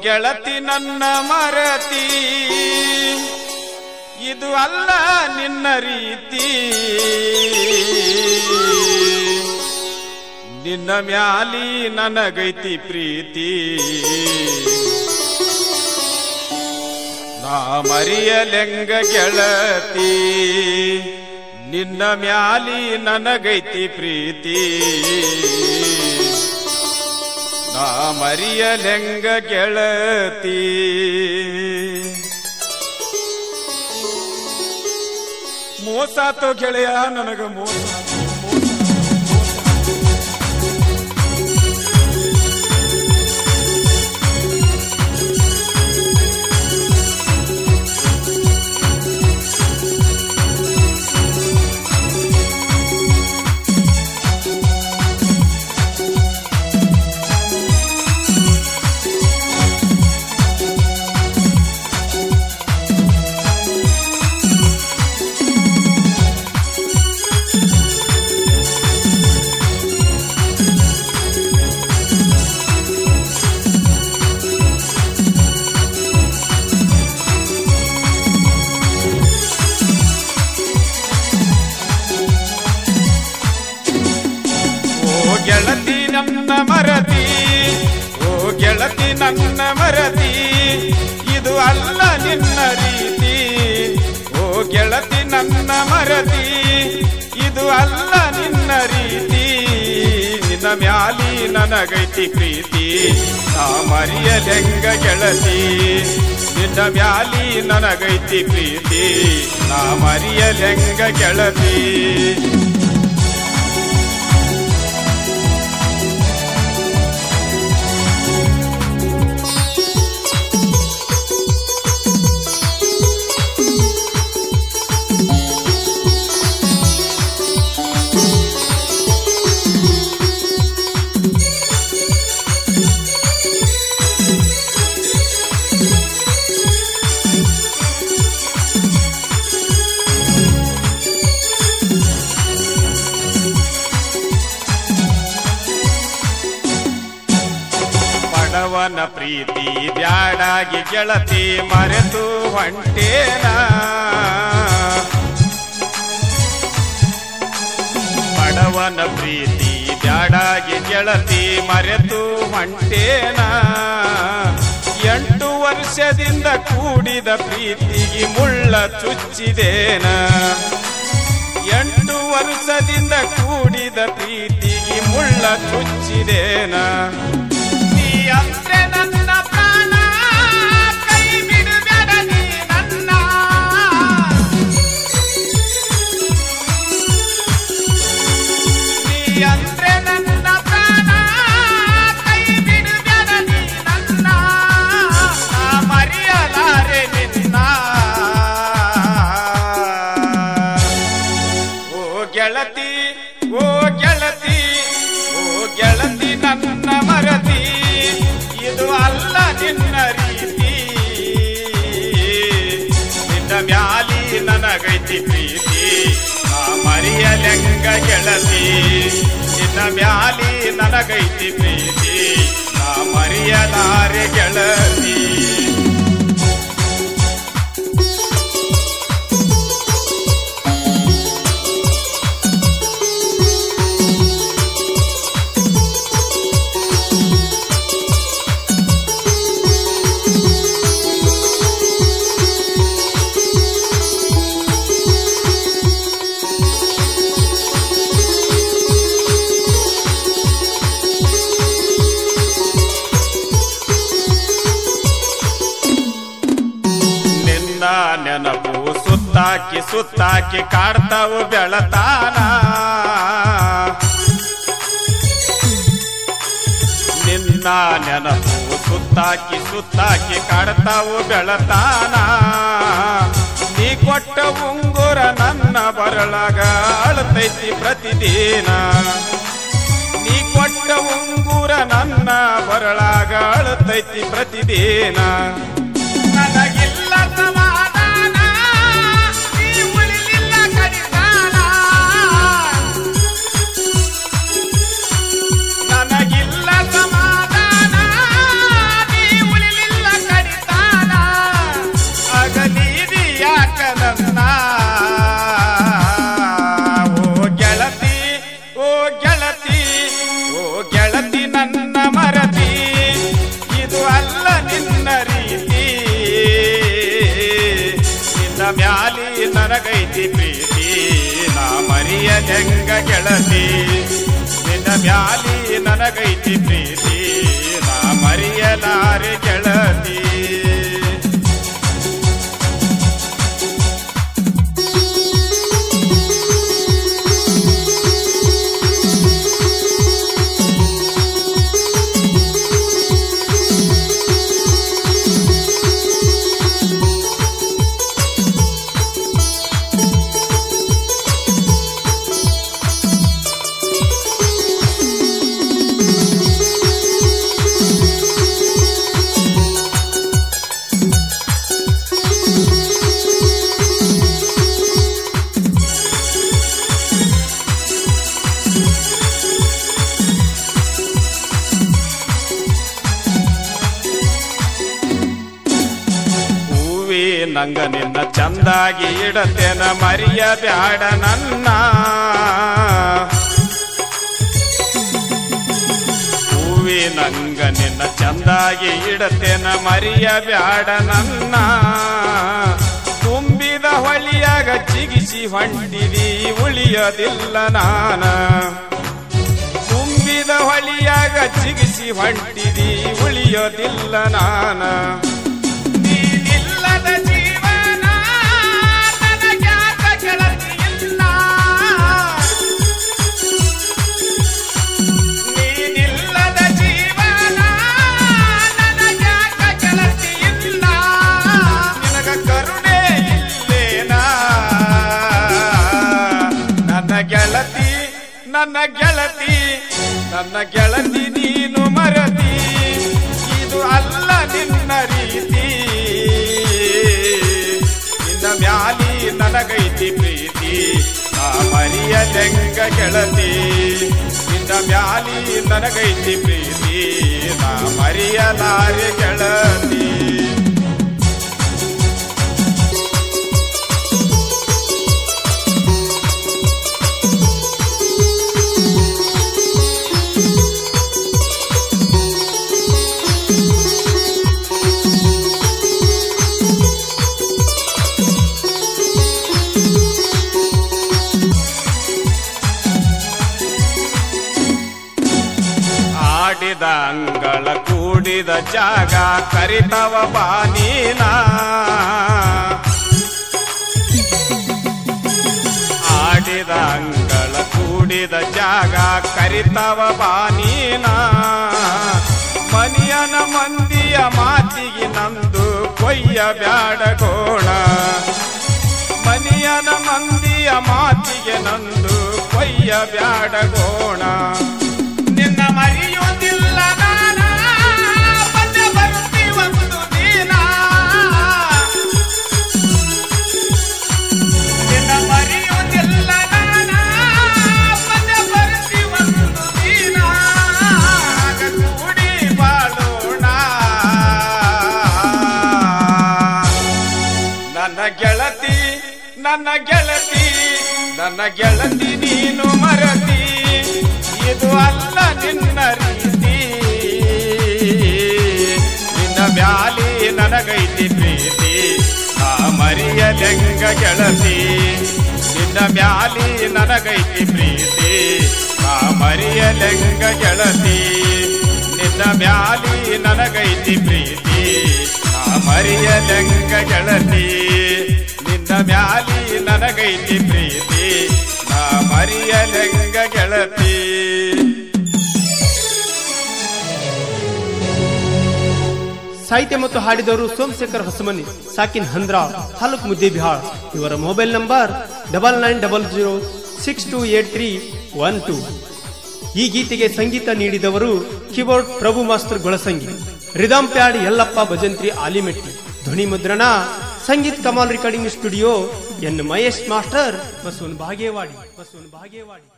ಗೆಳತಿ ನನ್ನ ಮರತಿ ಇದು ಅಲ್ಲ ನಿನ್ನ ರೀತಿ ನಿನ್ನ ಮ್ಯಾಲಿ ನನಗೈತಿ ಪ್ರೀತಿ ನಾ ಮರಿಯಲೆಂಗ ಗೆಳತಿ ನಿನ್ನ ಮ್ಯಾಲಿ ನನಗೈತಿ ಪ್ರೀತಿ ನಾ ಮರಿಯಲೆಂಗ ಗೆಳತಿ ಮೋಸಾತೋ ಗೆಳೆಯ ನನಗ ಮೋಸ ಓ ಗೆಳತಿ ನನ್ನ ಮರತಿ ಓ ಗೆಳತಿ ನನ್ನ ಮರತಿ ಇದು ಅಲ್ಲ ನಿನ್ನ ರೀತಿ ಓ ಗೆಳತಿ ನನ್ನ ಮರತಿ ಇದು ಅಲ್ಲ ನಿನ್ನ ರೀತಿ ನಿನ್ನ ಮ್ಯಾಲಿ ನನಗೈತಿ ಪ್ರೀತಿ ನಾ ಮರಿಯಲೆಂಗ ಗೆಳತಿ ನಿನ್ನ ಮ್ಯಾಲಿ ನನಗೈತಿ ಪ್ರೀತಿ ನಾ ಮರಿಯಲೆಂಗ ಗೆಳತಿ ಬಡವನ ಪ್ರೀತಿ ಬ್ಯಾಡಾಗಿ ಗೆಳತಿ ಮರೆತು ಹೊಂಟೇನ ಬಡವನ ಪ್ರೀತಿ ಬ್ಯಾಡಾಗಿ ಗೆಳತಿ ಮರೆತು ಹೊಂಟೇನ ಎಂಟು ವರ್ಷದಿಂದ ಕೂಡಿದ ಪ್ರೀತಿಗೆ ಮುಳ್ಳ ಚುಚ್ಚಿದೇನ ಎಂಟು ವರ್ಷದಿಂದ ಕೂಡಿದ ಪ್ರೀತಿಗೆ ಮುಳ್ಳ ಚುಚ್ಚಿದೇನ ನೀ ಅಂದ್ರೆ ನನ್ನ ಪ್ರಾಣ ಕೈ ಬಿಡಬೇಡ ನೀ ನನ್ನ ನೀ ಅಂದ್ರೆ ನನ್ನ ಪ್ರಾಣ ಕೈ ಬಿಡಬೇಡ ನೀ ನನ್ನ ನಾ ಮರೆಯಲಾರೆ ನಿನ್ನ ಓ ಗೆಳತಿ ಓ ಗೆಳತಿ ಓ ಗೆಳತಿ ನನ್ನ ಮರತಿ ಇದು ಅಲ್ಲ ನಿನ್ನ ರೀತಿ ನಿನ್ನ ಮ್ಯಾಲಿ ನನಗೈತಿ ಪ್ರೀತಿ ನಾ ಮರಿಯಲೆಂಗ ಗೆಳತಿ ನಿನ್ನ ಮ್ಯಾಲಿ ನನಗೈತಿ ಪ್ರೀತಿ ನಾ ಮರಿಯಲಾರೆ ಗೆಳತಿ ನಿನ್ನ ನೆನಪು ಸುತ್ತಾಕಿ ಸುತ್ತಾಕಿ ಕಾಡ್ತಾವು ಬೆಳತಾನ ನಿನ್ನ ನೆನಪು ಸುತ್ತಾಕಿ ಸುತ್ತಾಕಿ ಕಾಡ್ತಾವು ಬೆಳತಾನ ನೀ ಕೊಟ್ಟ ಉಂಗುರ ನನ್ನ ಬರಳಾಗ ಅಳತೈತಿ ಪ್ರತಿದಿನ ನೀ ಕೊಟ್ಟ ಉಂಗುರ ನನ್ನ ಬರಳಾಗ ಅಳತೈತಿ ಪ್ರತಿದಿನ ನನಗಿಲ್ಲ ಸಮಾಧಾನ ನೀ ಉಳಿಲಿಲ್ಲ ಕಡಿದಾನ ನನಗಿಲ್ಲ ಸಮಾಧಾನ ನೀ ಉಳಿಲಿಲ್ಲ ನನಗೈತಿ ಪ್ರೀತಿ ನಾ ಮರಿಯಲೆಂಗ ಗೆಳತಿ ನಿನ್ನ ಮ್ಯಾಲಿ ನನಗೈತಿ ಪ್ರೀತಿ ನಾ ಮರಿಯಲಾರೆ ಗೆಳತಿ ಹೂವಿ ನಂಗ ನಿನ್ನ ಚಂದಾಗಿ ಇಡತೇನ ಮರಿಯ ಬ್ಯಾಡ ನನ್ನ ಹೂವಿ ನಂಗ ನಿನ್ನ ಚಂದಾಗಿ ಇಡತೇನ ಮರಿಯ ಬ್ಯಾಡ ನನ್ನ ತುಂಬಿದ ಹೊಳಿಯಾಗ ಚಿಗಿಸಿ ಹೊಂಟಿದಿ ಉಳಿಯೋದಿಲ್ಲ ನಾನ ತುಂಬಿದ ಹೊಳಿಯಾಗ ಚಿಗಿಸಿ ಹೊಂಟಿದಿ ಉಳಿಯೋದಿಲ್ಲ ನಾನ ನೀನಿಲ್ಲದ ಜೀವನ ನನಗ್ಯಾಕ ಗೆಳತಿಯಿಲ್ಲ ನೀನಿಲ್ಲದ ಜೀವನ ನನಗ್ಯಾಕ ಗೆಳತಿಯಿಲ್ಲ ನಿನಗ ಕರುಣೆ ಇಲ್ಲೇನಾ ನನ್ನ ಗೆಳತಿ ನನ್ನ ಗೆಳತಿ ನನ್ನ ಗೆಳತಿ ನೀನು ಮರತಿ ಇದು ಅಲ್ಲ ನಿನ್ನ ರೀತಿ ನಿನ್ನ ಮ್ಯಾಲಿ ನನಗೈತಿ ಪ್ರೀತಿ ನಾ ಮರಿಯಲೆಂಗ ಗೆಳತಿ ನಿನ್ನ ಮ್ಯಾಲಿ ನನಗೈತಿ ಪ್ರೀತಿ ನಾ ಮರಿಯಲಾರೆ ಗೆಳತಿ ಆಡಿದ ಅಂಗಳ ಕೂಡಿದ ಜಾಗ ಕರಿತವ ಬಾನೀನ ಆಡಿದ ಅಂಗಳ ಕೂಡಿದ ಜಾಗ ಕರಿತವ ಬಾನೀನ ಮನಿಯನ ಮಂದಿಯ ಮಾತಿಗೆ ನಂದು ಕೊಯ್ಯ ಬ್ಯಾಡ ಗೋಣ ಮನಿಯನ ಮಂದಿಯ ಮಾತಿಗೆ ನಂದು ಕೊಯ್ಯ ಬ್ಯಾಡ ಗೋಣ ನಿನ್ನ ಮರೆಯುವುದಿಲ್ಲ ನಾನ ಮತ್ತೆ ಬರ್ತಿ ಒಂದು ದಿನ ನಿನ್ನ ಮರೆಯುವುದಿಲ್ಲ ನಾನ ಮತ್ತೆ ಬರ್ತಿ ಒಂದು ದಿನ ಆಗ ಕೂಡಿ ಬಾಳೋಣ ನನ್ನ ಗೆಳತಿ ನನ್ನ ಗೆಳತಿ ನನ್ನ ಗೆಳತಿ ನೀನು ಮರತಿ ಇದು ಅಲ್ಲ ನಿನ್ನ ರೀತಿ ನಿನ್ನ ಮ್ಯಾಲಿ ನನಗೈತಿ ಪ್ರೀತಿ ನಾ ಮರಿಯಲೆಂಗ ಗೆಳತಿ ನಿನ್ನ ಮ್ಯಾಲಿ ನನಗೈತಿ ಪ್ರೀತಿ ನಾ ಮರಿಯಲೆಂಗ ಗೆಳತಿ ನಿನ್ನ ಮ್ಯಾಲಿ ನನಗೈತಿ ಪ್ರೀತಿ ನಾ ಮರಿಯಲೆಂಗ ಗೆಳತಿ ನಿನ್ನ ಮ್ಯಾಲಿ ನನಗೈತಿ ಪ್ರೀತಿ ನಾ ಮರಿಯಲೆಂಗ ಗೆಳತಿ ಸಾಹಿತ್ಯ ಮತ್ತು ಹಾಡಿದವರು ಸೋಮಶೇಖರ್ ಹೊಸಮನಿ ಸಾಕಿನ್ ಹಂದ್ರ ತಾಲೂಕ್ ಮುದ್ದೆ ಬಿಹಾರ್ ಇವರ mobile number double nine double zero six two eight three one two ಈ ಗೀತೆಗೆ ಸಂಗೀತ ನೀಡಿದವರು keyboard Prabhu master Golasangi rhythm pad Yallappa Bhajantri Alimetti ಧ್ವನಿ ಮುದ್ರಣ Sangeet Kamal recording studio N Mahesh master Basavan Bagewadi ಬಸವನ್ ಬಾಗೇವಾಡಿ